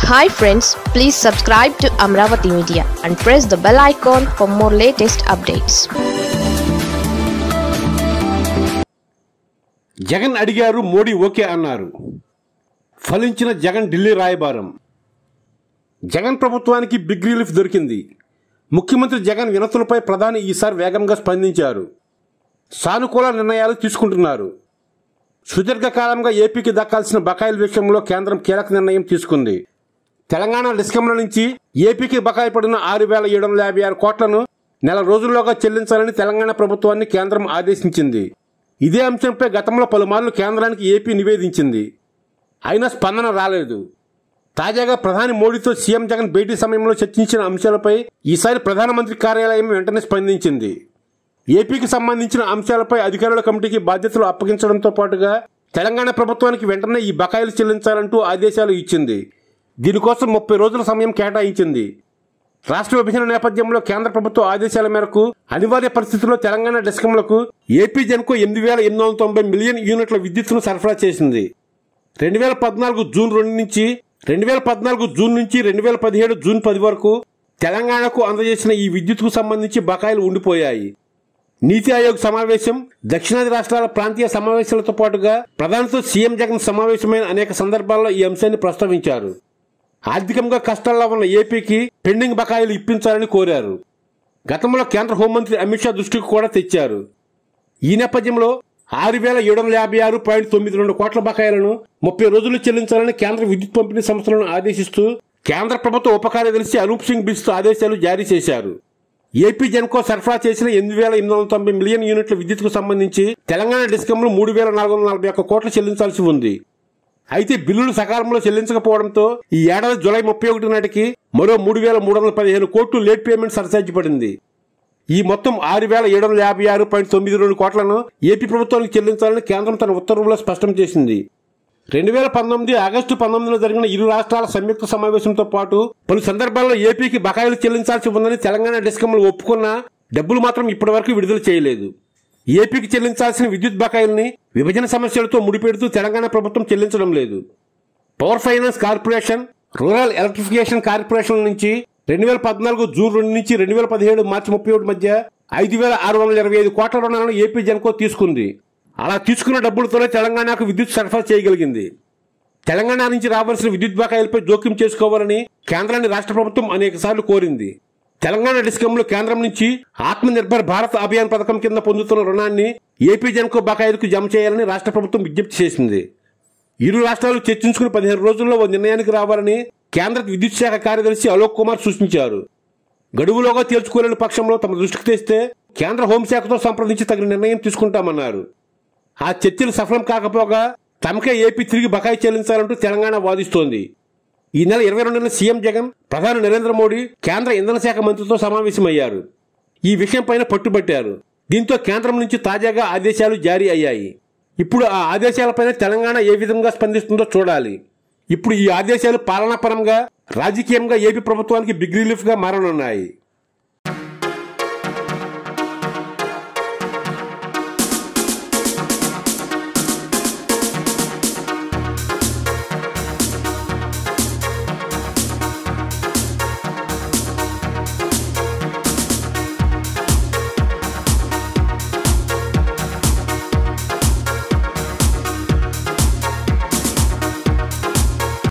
hi friends please subscribe to Amaravati media and press the bell icon for more latest updates Jagan అడిగారు Modi okay అన్నారు ఫలించిన జగన్ ఢిల్లీ రాయబారం జగన్ ప్రభుత్వానికి big relief దొరికింది ముఖ్యమంత్రి జగన్ వినతులపై ప్రధాని ఈసారి వేగంగా స్పందించారు సానుకూల నిర్ణయాలు తీసుకుంటున్నారు సుదీర్ఘకాలంగా ఏపీకి దక్కాల్సిన బకాయిల విషయంలో కేంద్రం కీలక నిర్ణయం తీసుకుంది తెలంగాణ డిస్కంల నుంచి ఏపీకి బకాయి పడిన ఆరు వేల ఏడు వందల యాభై ఆరు కోట్లను నెల రోజుల్లోగా చెల్లించాలని తెలంగాణ ప్రభుత్వాన్ని కేంద్రం ఆదేశించింది ఇదే అంశంపై గతంలో పలుమార్లు కేంద్రానికి ఏపీ నివేదించింది అయినా స్పందన రాలేదు తాజాగా ప్రధాని మోడీతో సీఎం జగన్ భేటీ సమయంలో చర్చించిన అంశాలపై ఈసారి ప్రధానమంత్రి కార్యాలయం వెంటనే స్పందించింది ఏపీకి సంబంధించిన అంశాలపై అధికారుల కమిటీకి బాధ్యతలు అప్పగించడంతో పాటుగా తెలంగాణ ప్రభుత్వానికి వెంటనే ఈ బకాయిలు చెల్లించాలంటూ ఆదేశాలు ఇచ్చింది దీనికోసం ముప్పై రోజుల సమయం కేటాయించింది రాష్ట్ర విభజన నేపథ్యంలో కేంద్ర ప్రభుత్వ ఆదేశాల మేరకు అనివార్య పరిస్థితుల్లో తెలంగాణ డిస్కంలకు ఏపీ జన్కు ఎనిమిది వేల ఎనిమిది వందల తొంభై మిలియన్ యూనిట్ల విద్యుత్తును సరఫరా చేసింది రెండు వేల పద్నాలుగు జూన్ రెండు నుంచి రెండు వేల పద్నాలుగు జూన్ నుంచి రెండు వేల పదిహేడు జూన్ పది వరకు తెలంగాణకు అందజేసిన ఈ విద్యుత్కు సంబంధించి బకాయిలు ఉండిపోయాయి నీతి ఆయోగ్ సమావేశం దక్షిణాది రాష్ట్రాల ప్రాంతీయ సమావేశాలతో పాటుగా ప్రధానితో సీఎం జగన్ సమావేశమైన అనేక సందర్భాల్లో ఈ అంశాన్ని ప్రస్తావించారు ఆర్థికంగా కష్టాల్లో ఉన్న ఏపీకి పెండింగ్ బకాయిలు ఇప్పించాలని కోరారు గతంలో కేంద్ర హోంమంత్రి అమిత్ షా దృష్టికి కూడా తెచ్చారు ఈ నేపథ్యంలో ఆరు వేల ఏడు వందల యాభై ఆరు పాయింట్ తొమ్మిది రెండు కోట్ల బకాయిలను ముప్పై రోజులు చెల్లించాలని కేంద్ర విద్యుత్ పంపిణీ సంస్థలను ఆదేశిస్తూ కేంద్ర ప్రభుత్వ ఉప కార్యదర్శి అనూప్ సింగ్ బిస్ట్ ఆదేశాలు జారీ చేశారు ఏపీ జెన్కో సరఫరా చేసిన ఎనిమిది వేల ఎనిమిది వందల తొంభై మిలియన్ యూనిట్ల విద్యుత్కు సంబంధించి తెలంగాణ డిస్కంలు మూడు వేల నాలుగు వందల నలభై ఒక్క కోట్లు చెల్లించాల్సి ఉంది అయితే బిల్లులు సకాలంలో చెల్లించకపోవడంతో ఈ ఏడాది జులై ముప్పై ఒకటి నాటికి మరో మూడు వేల మూడు వందల పదిహేను కోట్లు లేట్ పేమెంట్ సరసార్జి పడింది ఈ మొత్తం ఆరు వేల ఏడు వందల యాభై ఆరు పాయింట్ తొమ్మిది రెండు కోట్లను ఏపీ ప్రభుత్వానికి చెల్లించాలని కేంద్రం తన ఉత్తర్వుల్లో స్పష్టం చేసింది రెండు వేల పంతొమ్మిది ఆగస్టు పంతొమ్మిదిలో జరిగిన ఇరు రాష్ట్రాల సంయుక్త సమావేశంతో పాటు పలు సందర్భాల్లో ఏపీకి బకాయిలు చెల్లించాల్సి ఉందని తెలంగాణ డిస్కమ్లు ఒప్పుకున్నా డబ్బులు మాత్రం ఇప్పటివరకు విడుదల చేయలేదు ఏపీకి చెల్లించాల్సిన విద్యుత్ బకాయిల్ని విభజన సమస్యలతో ముడిపెడుతూ తెలంగాణ ప్రభుత్వం చెల్లించడం లేదు power finance corporation rural electrification corporation నుంచి రెండు వేల పద్నాలుగు జూన్ రెండు నుంచి రెండు వేల పదిహేడు మార్చి ముప్పై ఒకటి మధ్య ఐదు వేల ఆరు వందల ఇరవై ఐదు కోట్ల రుణాలను ఏపీ జెన్కో తీసుకుంది అలా తీసుకున్న డబ్బులతోనే తెలంగాణకు విద్యుత్ సరఫరా చేయగలిగింది తెలంగాణ నుంచి రావాల్సిన విద్యుత్ బకాయిలపై జోక్యం చేసుకోవాలని కేంద్రాన్ని రాష్ట్ర ప్రభుత్వం అనేక కోరింది తెలంగాణ డిస్కంలో కేంద్రం నుంచి ఆత్మ నిర్భర్ భారత్ అభియాన్ పథకం కింద పొందుతున్న రుణాన్ని ఏపీ జెన్కో బకాయిలకు జమ చేయాలని రాష్ట్ర ప్రభుత్వం విజ్ఞప్తి చేసింది ఇరు రాష్ట్రాలు చర్చించుకుని పదిహేను రోజుల్లో ఓ నిర్ణయానికి రావాలని కేంద్ర విద్యుత్ శాఖ కార్యదర్శి అలోక్ కుమార్ సూచించారు గడువులోగా తేల్చుకోలేని పక్షంలో తమ దృష్టికి తెస్తే కేంద్ర హోంశాఖతో సంప్రదించి తగిన నిర్ణయం తీసుకుంటామన్నారు ఆ చర్చలు సఫలం కాకపోగా తమకే ఏపీ తిరిగి బకాయి చెల్లించాలంటూ తెలంగాణ వాదిస్తోంది ఈ నెల ఇరవై రెండున సీఎం జగన్ ప్రధాని నరేంద్ర మోడీ కేంద్ర ఇంధన శాఖ మంత్రితో సమావేశమయ్యారు ఈ విషయంపైన పట్టుబట్టారు దీంతో కేంద్రం నుంచి తాజాగా ఆదేశాలు జారీ అయ్యాయి ఇప్పుడు ఆ ఆదేశాలపైన తెలంగాణ ఏ విధంగా స్పందిస్తుందో చూడాలి ఇప్పుడు ఈ ఆదేశాలు పాలనాపరంగా రాజకీయంగా ఏపీ ప్రభుత్వానికి బిగ్ రిలీఫ్ గా మారనున్నాయి